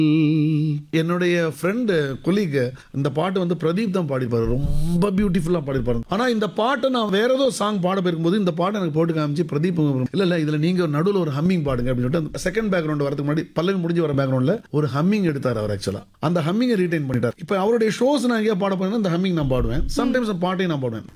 என்னுடைய friend colleague இந்த பாட்டு வந்து பிரதீப் தான் பாடிப்பாரு ரொம்ப பியூட்டிஃபுல்லாக பாடிப்பாரு ஆனா இந்த பாட்டை நான் வேற ஏதோ சாங் பாட போயிருக்கும்போது இந்த பாட்டை எனக்கு போட்டு காமிச்சு பிரதீப் இல்ல இல்ல இதுல நீங்க நடுவில் ஒரு ஹம்மிங் பாடுங்க அப்படின்னு சொல்லிட்டு செகண்ட் பேக்ரவுண்ட் வரதுக்கு முன்னாடி பல்லவி முடிஞ்சு வர பேக்ரவுண்ட்ல ஒரு ஹம்மிங் எடுத்தார் அவர் ஆக்சுவலா அந்த ஹம்மிங்கை ரீடைன் பண்ணிட்டார் இப்போ அவருடைய ஷோஸ் நான் எங்கேயா பாட போனேன்னா இந்த ஹம்மிங் நான் பாடுவேன் சம்டைம்ஸ் பாட்டையும் நான் பாடுவேன்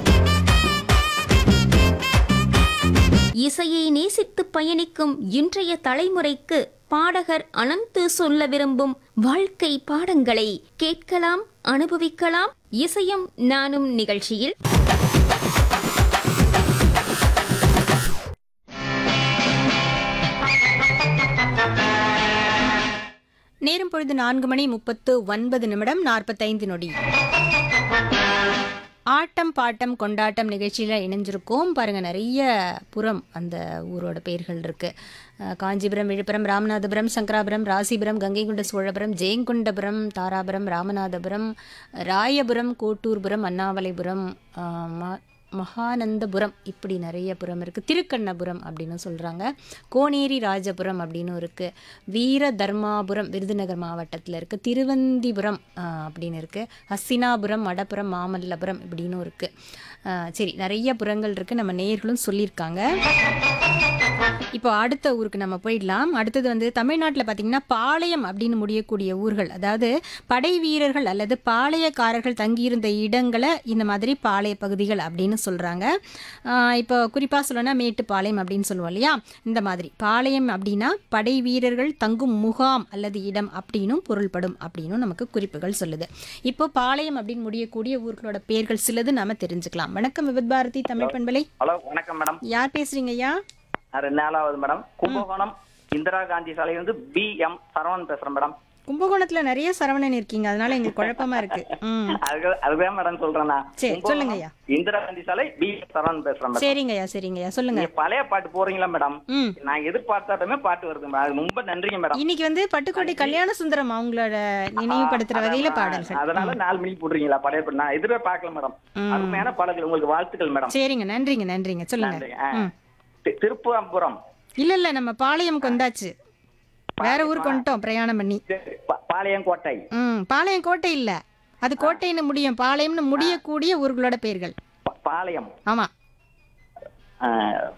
இசையை நேசித்து பயணிக்கும் இன்றைய தலைமுறைக்கு பாடகர் அனந்து சொல்ல விரும்பும் வாழ்க்கை பாடங்களை கேட்கலாம் அனுபவிக்கலாம் இசையும் நானும் நிகழ்ச்சியில் நேரம் பொழுது நான்கு மணி முப்பத்து ஒன்பது நிமிடம் நாற்பத்தைந்து நொடி ஆட்டம் பாட்டம் கொண்டாட்டம் நிகழ்ச்சியில் இணைஞ்சிருக்கோம் பாருங்க நிறைய புறம் அந்த ஊரோட பெயர்கள் இருக்கு அஹ் காஞ்சிபுரம் விழுப்புரம் ராமநாதபுரம் சங்கராபுரம் ராசிபுரம் கங்கைகொண்ட சோழபுரம் ஜெயங்கொண்டபுரம் தாராபுரம் ராமநாதபுரம் ராயபுரம் கோட்டூர்புரம் அண்ணாமலைபுரம் அஹ் ம- மகானந்தபுரம் இப்படி நிறைய புறம் இருக்குது திருக்கண்ணபுரம் அப்படின்னு சொல்கிறாங்க கோனேரி ராஜபுரம் அப்படின்னு இருக்குது வீர தர்மாபுரம் விருதுநகர் மாவட்டத்தில் இருக்குது திருவந்திபுரம் ஆஹ், அப்படின்னு இருக்குது ஹஸ்தினாபுரம் மடப்புரம் மாமல்லபுரம் இப்படின்னு இருக்குது சரி நிறைய புறங்கள் இருக்குது நம்ம நேயர்களும் சொல்லியிருக்காங்க இப்போ அடுத்த ஊருக்கு நம்ம போயிடலாம் அடுத்தது வந்து தமிழ்நாட்டில் பார்த்தீங்கன்னா பாளையம் அப்படின்னு முடியக்கூடிய ஊர்கள் அதாவது படை வீரர்கள் அல்லது பாளையக்காரர்கள் தங்கியிருந்த இடங்களை இந்த மாதிரி பாளைய பகுதிகள் அப்படின்னு சொல்கிறாங்க இப்போ குறிப்பாக சொல்லணும்னா மேட்டுப்பாளையம் அப்படின்னு சொல்லுவோம் இல்லையா இந்த மாதிரி பாளையம் அப்படின்னா படை வீரர்கள் தங்கும் முகாம் அல்லது இடம் அப்படின்னும் பொருள்படும் அப்படின்னும் நமக்கு குறிப்புகள் சொல்லுது இப்போ பாளையம் அப்படின்னு முடியக்கூடிய ஊர்களோட பெயர்கள் சிலது நாம தெரிஞ்சுக்கலாம் வணக்கம் விபத் பாரதி தமிழ் பண்பலை ஹலோ வணக்கம் மேடம் யார் பேசுறீங்க ஐயா நான் ரெண்டு நாளாவது மேடம் கும்பகோணம் இந்திரா காந்தி சாலை வந்து பி எம் சரவணன் பேசுறேன் மேடம் கும்பகோணத்துல நிறைய சரவணன் இருக்கீங்க அதனால எங்களுக்கு குழப்பமா இருக்கு ம் அதுக்கு அதுதான் மேடம் சொல்றேன் நான் சரி, கும்பகோணம், சொல்லுங்கய்யா. இந்திரா காந்தி சாலை பி எம் சரவணன் பேசுறேன் மேடம் சரிங்கய்யா சரிங்கய்யா சொல்லுங்க நீங்க பழைய பாட்டு போறீங்களா மேடம் ம் நான் எதிர்பார்த்தாட்டமே பாட்டு வருது மேடம் அது ரொம்ப நன்றிங்க மேடம் இன்னைக்கு வந்து பட்டுக்கோட்டை கல்யாண சுந்தரம் அவங்களோட நினைவுபடுத்துற வகையில அதான், பாடல்கள் அதனால நாலு மணிக்கு போடுறீங்களா பழைய பாட்டு நான் எதிரே பார்க்கல மேடம் ம். அருமையான பாடல்கள் உங்களுக்கு வாழ்த்துக்கள் மேடம் சரிங்க நன்றிங்க நன்றிங்க சொல்லுங்க நன்றி. ஆ. ம் தி- திருப்புவம்புரம் இல்ல இல்ல நம்ம பாளையம்க்கு வந்தாச்சு வேற ஊருக்கு வந்துட்டோம் பிரயாணம் பண்ணி தி- பா- பாளையங்கோட்டை ம் பாளையம் கோட்டை இல்ல அது கோட்டைன்னு முடியும் பாளையம்னு முடியக்கூடிய ஊர்களோட பெயர்கள் பா- பாளையம் ஆமா ஆ,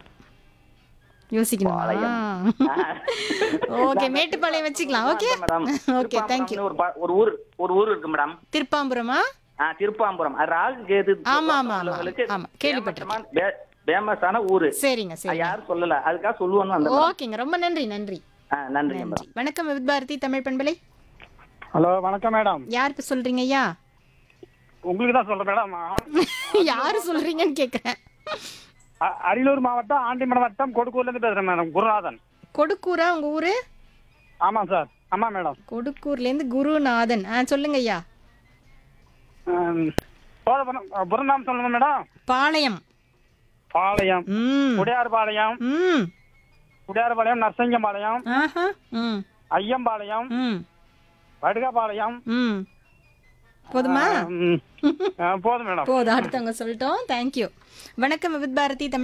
யோசிக்கணுமா பாளையம். ஓகே மேட்டுப்பாளையம் வச்சுக்கலாம் ஓகே மேடம் ஓகே தேங்க்யூ திருப்பாம்புரம்னு ஒரு பா- ஒரு ஊர் ஒரு ஊர் இருக்கு மேடம் திருப்பாம்புரமா ஆ, திருப்பாம்புரம் அது ராகு கேது ஆமா, ஆமா, ஆமா. உள்ளவங்களுக்கு ஆமா, கேள்விப்பட்டிருக்கேன். famous-ஆன- பே- ஃபேமஸான ஊரு சரிங்க அது சரி யாரும் சொல்லல அதுக்காக சொல்லுவாங்க அந்த ஓகேங்க ரொம்ப நன்றி நன்றி ஆ, நன்றிங்க நன்றி மேடம் வணக்கம் வித் பாரதி தமிழ் பண்பலை ஹலோ வணக்கம் மேடம் யார் இப்ப சொல்றீங்க ஐயா உங்களுக்கு தான் சொல்றேன் மேடம் யாரு சொல்றீங்கன்னு கேக்குறேன் அ- அரியலூர் மாவட்டம் ஆண்டிமடம் வட்டம் கொடுக்கூர்ல இருந்து பேசுறேன் மேடம் குருநாதன் கொடுக்கூரா உங்க ஊரு ஆமாம் சார் ஆமா மேடம் கொடுக்கூர்ல இருந்து குருநாதன் ஆ சொல்லுங்க ஐயா ம், சோழபுரம் அ, புறநாம் சொல்லுங்க மேடம் பாளையம் பாளையம் ம் உடையார்பாளையம் ம் உடையார்பாளையம் நரசிங்கம்பாளையம் ஆஹா ம் ஐயம்பாளையம் ம் வடுகாபாளையம் ம் போதுமா ம், ஆ, போதும் மேடம் போதும் அடுத்தவங்க சொல்லிட்டோம் தேங்க்யூ வணக்கம் வித் பாரதி தமிழ்